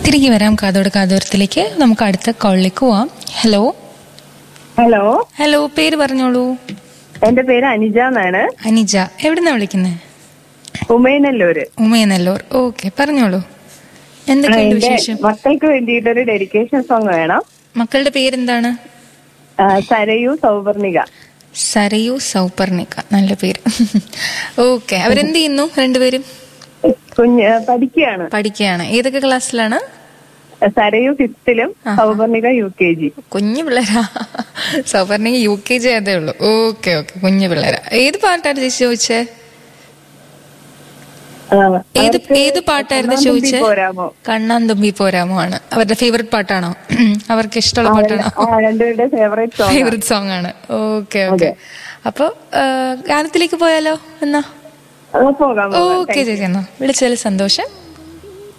തിരികെ വരാം കാതോട് കാതോരത്തിലേക്ക് നമുക്ക് അടുത്ത കോളിലേക്ക് പോവാം ഹലോ ഹലോ ഹലോ പേര് പറഞ്ഞോളൂ എന്റെ പേര് അനിജ എന്നാണ് അനിജ എവിടുന്നാ വിളിക്കുന്നത് ഉമയനല്ലൂര് ഉമയനല്ലൂർ ഓക്കെ പറഞ്ഞോളൂ ആ, എന്തൊക്കെയുണ്ട് എന്റെ വിശേഷം മക്കൾക്ക് വേണ്ടിയിട്ടൊരു ഡെഡിക്കേഷൻ സോങ് വേണം മക്കളുടെ പേരെന്താണ് ആ, സരയു സൗവർണിക സരയു സൗപർണിക നല്ല പേര് ഓക്കെ അവരെന്ത് ചെയ്യുന്നു രണ്ടുപേരും കുഞ്ഞ് പഠിക്കുകയാണ് പഠിക്കുകയാണ് ഏതൊക്കെ ക്ലാസ്സിലാണ് സരയു ഫിഫ്തിലും സൗവർണിക യു കെ ജി കുഞ്ഞു പിള്ളേരാ സൗപർണിക യു കെ ജി അതേ ഉള്ളൂ ഓക്കെ ഓക്കെ കുഞ്ഞു പിള്ളേരാ ഏത് പാട്ടാണ് ചേച്ചി ചോദിച്ചേ ഏത് ഏത് പാട്ടായിരുന്നു ചോദിച്ചേ പോരാമോ കണ്ണാൻ തുമ്പി പോരാമോ ആണ് അവരുടെ ഫേവററ്റ് പാട്ടാണോ അവർക്ക് ഇഷ്ടമുള്ള പാട്ടാണോ ആ രണ്ടുപേരുടെ ഫേവറേറ്റ് സോങ് ഫേവററ്റ് സോങ് ആണ് ഓക്കെ ഓക്കെ അപ്പൊ ഗാനത്തിലേക്ക് പോയാലോ എന്നാ പോകാം ഓക്കെ ചേച്ചി എന്നാ വിളിച്ചതിൽ സന്തോഷം